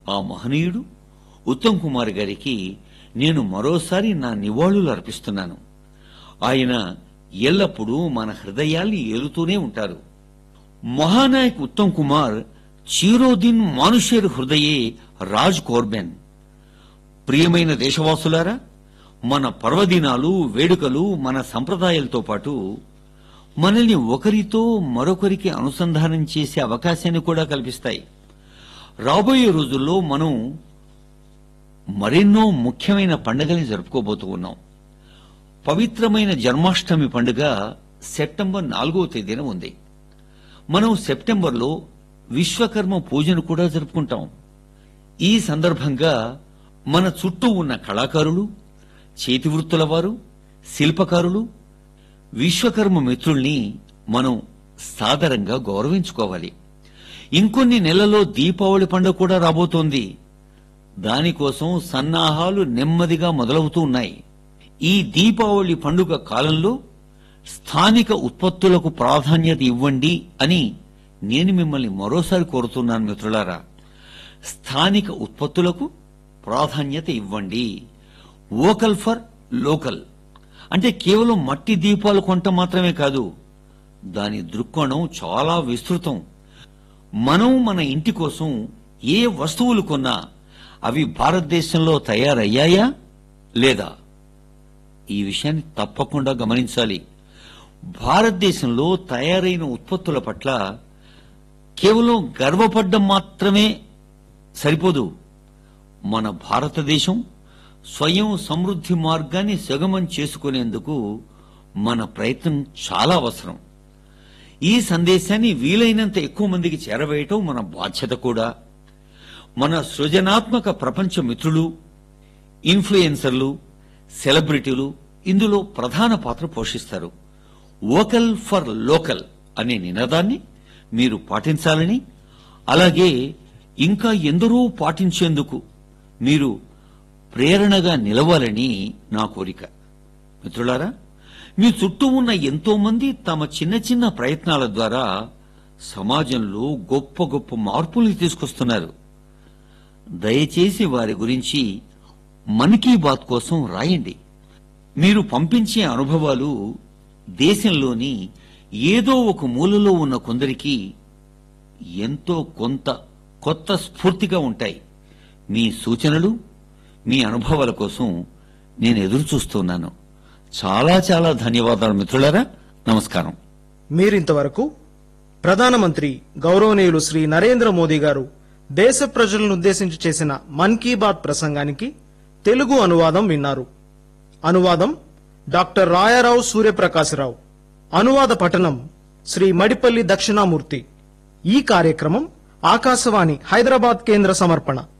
ఆ మహనీయుడు ఉత్తమ్ కుమార్ గారికి నేను మరోసారి నా నివాళులు అర్పిస్తున్నాను ఆయన ఎల్లప్పుడూ మన హృదయాల్ని ఏలుతూనే ఉంటారు మహానాయక్ ఉత్తమ్ కుమార్ చీరోదిన్ మానుషేర్ హృదయే రాజ్ కోర్బెన్ ప్రియమైన దేశవాసులారా మన పర్వదినాలు వేడుకలు మన సంప్రదాయాలతో పాటు మనల్ని ఒకరితో మరొకరికి అనుసంధానం చేసే అవకాశాన్ని కూడా కల్పిస్తాయి రాబోయే రోజుల్లో మనం మరెన్నో ముఖ్యమైన పండుగల్ని జరుపుకోబోతూ ఉన్నాం పవిత్రమైన జన్మాష్టమి పండుగ సెప్టెంబర్ నాలుగవ తేదీన ఉంది మనం సెప్టెంబర్లో విశ్వకర్మ పూజను కూడా జరుపుకుంటాం ఈ సందర్భంగా మన చుట్టూ ఉన్న కళాకారులు చేతివృత్తుల వారు శిల్పకారులు విశ్వకర్మ మిత్రుల్ని మనం సాదరంగా గౌరవించుకోవాలి ఇంకొన్ని నెలల్లో దీపావళి పండుగ కూడా రాబోతోంది దానికోసం సన్నాహాలు నెమ్మదిగా మొదలవుతూ ఉన్నాయి ఈ దీపావళి పండుగ కాలంలో స్థానిక ఉత్పత్తులకు ప్రాధాన్యత ఇవ్వండి అని నేను మిమ్మల్ని మరోసారి కోరుతున్నాను మిత్రులారా స్థానిక ఉత్పత్తులకు ప్రాధాన్యత ఇవ్వండి వోకల్ ఫర్ లోకల్ అంటే కేవలం మట్టి దీపాలు కొంట మాత్రమే కాదు దాని దృక్కోణం చాలా విస్తృతం మనం మన ఇంటి కోసం ఏ వస్తువులు కొన్నా అవి భారతదేశంలో తయారయ్యాయా లేదా ఈ విషయాన్ని తప్పకుండా గమనించాలి భారతదేశంలో తయారైన ఉత్పత్తుల పట్ల కేవలం గర్వపడ్డం మాత్రమే సరిపోదు మన భారతదేశం స్వయం సమృద్ధి మార్గాన్ని సుగమం చేసుకునేందుకు మన ప్రయత్నం చాలా అవసరం ఈ సందేశాన్ని వీలైనంత ఎక్కువ మందికి చేరవేయటం మన బాధ్యత కూడా మన సృజనాత్మక ప్రపంచ మిత్రులు ఇన్ఫ్లుయెన్సర్లు సెలబ్రిటీలు ఇందులో ప్రధాన పాత్ర పోషిస్తారు వోకల్ ఫర్ లోకల్ అనే నినాదాన్ని మీరు పాటించాలని అలాగే ఇంకా ఎందరో పాటించేందుకు మీరు ప్రేరణగా నిలవాలని నా కోరిక మిత్రులారా మీ చుట్టూ ఉన్న ఎంతో మంది తమ చిన్న చిన్న ప్రయత్నాల ద్వారా సమాజంలో గొప్ప గొప్ప మార్పుల్ని తీసుకొస్తున్నారు దయచేసి వారి గురించి మన్ కీ బాత్ కోసం రాయండి మీరు పంపించే అనుభవాలు దేశంలోని ఏదో ఒక మూలలో ఉన్న కొందరికి ఎంతో కొంత కొత్త స్ఫూర్తిగా ఉంటాయి మీ సూచనలు మీ అనుభవాల కోసం నేను ఎదురు చూస్తున్నాను చాలా చాలా ధన్యవాదాలు మిత్రులారా నమస్కారం మీరింతవరకు ప్రధానమంత్రి గౌరవనీయులు శ్రీ నరేంద్ర మోదీ గారు దేశ ప్రజలను ఉద్దేశించి చేసిన మన్ కీ బాత్ ప్రసంగానికి తెలుగు అనువాదం విన్నారు అనువాదం డాక్టర్ రాయారావు సూర్యప్రకాశరావు అనువాద పఠనం శ్రీ మడిపల్లి దక్షిణామూర్తి ఈ కార్యక్రమం ఆకాశవాణి హైదరాబాద్ కేంద్ర సమర్పణ